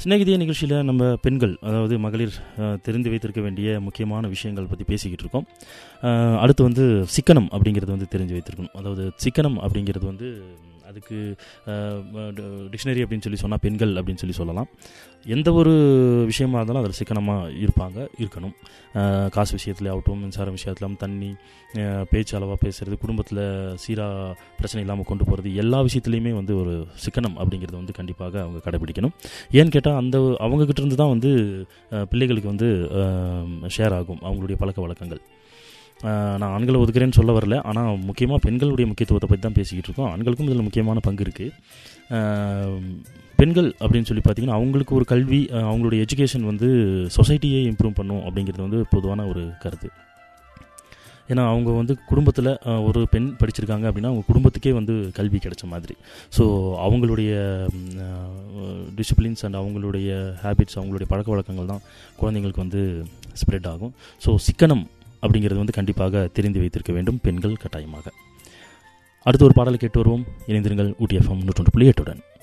சிநேகிதிய நிகழ்ச்சியில் நம்ம பெண்கள் அதாவது மகளிர் அஹ், தெரிந்து வைத்திருக்க வேண்டிய முக்கியமான விஷயங்கள் பற்றி பேசிக்கிட்டு இருக்கோம் அஹ், அடுத்து வந்து சிக்கனம் அப்படிங்கிறது வந்து தெரிஞ்சு வைத்திருக்கணும் அதாவது சிக்கனம் அப்படிங்கிறது வந்து ம், அதுக்கு டிக்ஷனரி அப்படின்னு சொல்லி சொன்னால் பெண்கள் அப்படின்னு சொல்லி சொல்லலாம் எந்த ஒரு விஷயமா இருந்தாலும் அதில் சிக்கனமாக இருப்பாங்க இருக்கணும் அஹ், காசு விஷயத்துல ஆகட்டும் மின்சார விஷயத்துல தண்ணி அஹ், பேச்சு அளவாக பேசுறது குடும்பத்தில் சீராக பிரச்சனை இல்லாமல் கொண்டு போகிறது எல்லா விஷயத்துலையுமே வந்து ஒரு சிக்கனம் அப்படிங்கிறது வந்து கண்டிப்பாக அவங்க கடைபிடிக்கணும் ஏன்னு கேட்டால் அந்த அவங்கக்கிட்ட இருந்து தான் வந்து அஹ், பிள்ளைகளுக்கு வந்து ஷேர் ஆகும் அவங்களுடைய பழக்க வழக்கங்கள் அஹ், நான் ஆண்களை ஒதுக்குறேன்னு சொல்ல வரல ஆனால் முக்கியமாக பெண்களுடைய முக்கியத்துவத்தை பற்றி தான் பேசிக்கிட்டு இருக்கோம் ஆண்களுக்கும் இதில் முக்கியமான பங்கு இருக்குது பெண்கள் அப்படின்னு சொல்லி பார்த்தீங்கன்னா அவங்களுக்கு ஒரு கல்வி அஹ், அவங்களுடைய எஜுகேஷன் வந்து சொசைட்டியே இம்ப்ரூவ் பண்ணும் அப்படிங்கிறது வந்து பொதுவான ஒரு கருத்து ஏன்னா அவங்க வந்து குடும்பத்தில் ஒரு பெண் படிச்சிருக்காங்க அப்படின்னா அவங்க குடும்பத்துக்கே வந்து கல்வி கிடைச்ச மாதிரி ஸோ அவங்களுடைய டிசிப்ளின்ஸ் அண்ட் அவங்களுடைய ஹேபிட்ஸ் அவங்களுடைய பழக்க வழக்கங்கள் தான் குழந்தைங்களுக்கு வந்து ஸ்ப்ரெட் ஆகும் ஸோ சிக்கனம் அப்படிங்கிறது வந்து கண்டிப்பாக தெரிந்து வைத்திருக்க வேண்டும் பெண்கள் கட்டாயமாக அடுத்து ஒரு பாடலை கேட்டு வருவோம் இணைந்திருங்கள் ஊட்டி எஃப்எம் நூற்றொன்று புள்ளி எட்டுடன்